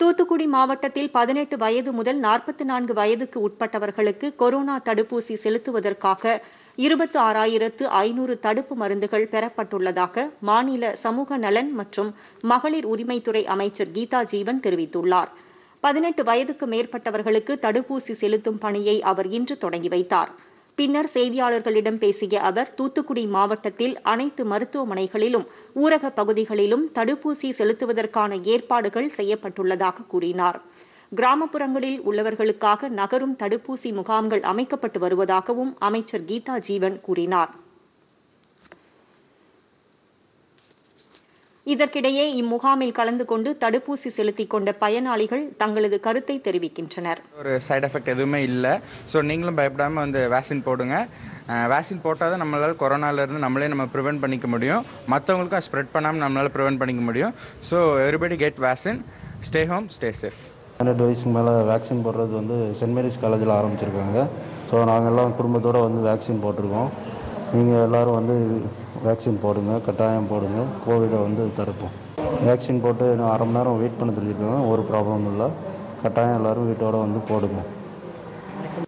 தூத்துக்குடி மாவட்டத்தில் பதினெட்டு வயது முதல் நாற்பத்தி நான்கு வயதுக்கு உட்பட்டவர்களுக்கு கொரோனா தடுப்பூசி செலுத்துவதற்காக இருபத்து ஆறாயிரத்து ஐநூறு தடுப்பு மருந்துகள் பெறப்பட்டுள்ளதாக மாநில சமூக நலன் மற்றும் மகளிர் உரிமைத்துறை அமைச்சர் கீதா ஜீவன் தெரிவித்துள்ளார் பதினெட்டு வயதுக்கு மேற்பட்டவர்களுக்கு தடுப்பூசி செலுத்தும் பணியை அவர் இன்று தொடங்கி வைத்தார் பின்னர் செய்தியாளர்களிடம் பேசிய அவர் தூத்துக்குடி மாவட்டத்தில் அனைத்து மருத்துவமனைகளிலும் ஊரகப் பகுதிகளிலும் தடுப்பூசி செலுத்துவதற்கான ஏற்பாடுகள் செய்யப்பட்டுள்ளதாக கூறினார் கிராமப்புறங்களில் உள்ளவர்களுக்காக நகரும் தடுப்பூசி முகாம்கள் அமைக்கப்பட்டு வருவதாகவும் அமைச்சர் கீதா ஜீவன் கூறினார் இதற்கிடையே இம்முகாமில் கலந்து கொண்டு தடுப்பூசி செலுத்திக் கொண்ட பயனாளிகள் தங்களது கருத்தை தெரிவிக்கின்றனர் ஒரு சைடு எஃபெக்ட் எதுவுமே இல்லை ஸோ நீங்களும் பயப்படாமல் வந்து வேக்சின் போடுங்க வேக்சின் போட்டால் தான் நம்மளால் கொரோனாலேருந்து நம்மளே நம்ம ப்ரிவென்ட் பண்ணிக்க முடியும் மற்றவங்களுக்கும் ஸ்ப்ரெட் பண்ணாமல் நம்மளால் ப்ரிவென்ட் பண்ணிக்க முடியும் so everybody get vaccine stay home stay safe பன்னெண்டு வயசுக்கு மேலே வேக்சின் போடுறது வந்து சென்ட் மேரிஸ் காலேஜில் ஆரம்பிச்சிருக்காங்க ஸோ நாங்கள் எல்லாம் குடும்பத்தோடு வந்து வேக்சின் போட்டிருக்கோம் நீங்கள் எல்லோரும் வந்து வேக்சின் போடுங்க கட்டாயம் போடுங்க கோவிடை வந்து தடுப்போம் வேக்சின் போட்டு இன்னும் அரை மணி நேரம் வெயிட் பண்ண சொல்லியிருக்காங்க ஒரு ப்ராப்ளமும் இல்லை கட்டாயம் எல்லோரும் வீட்டோட வந்து போடுங்க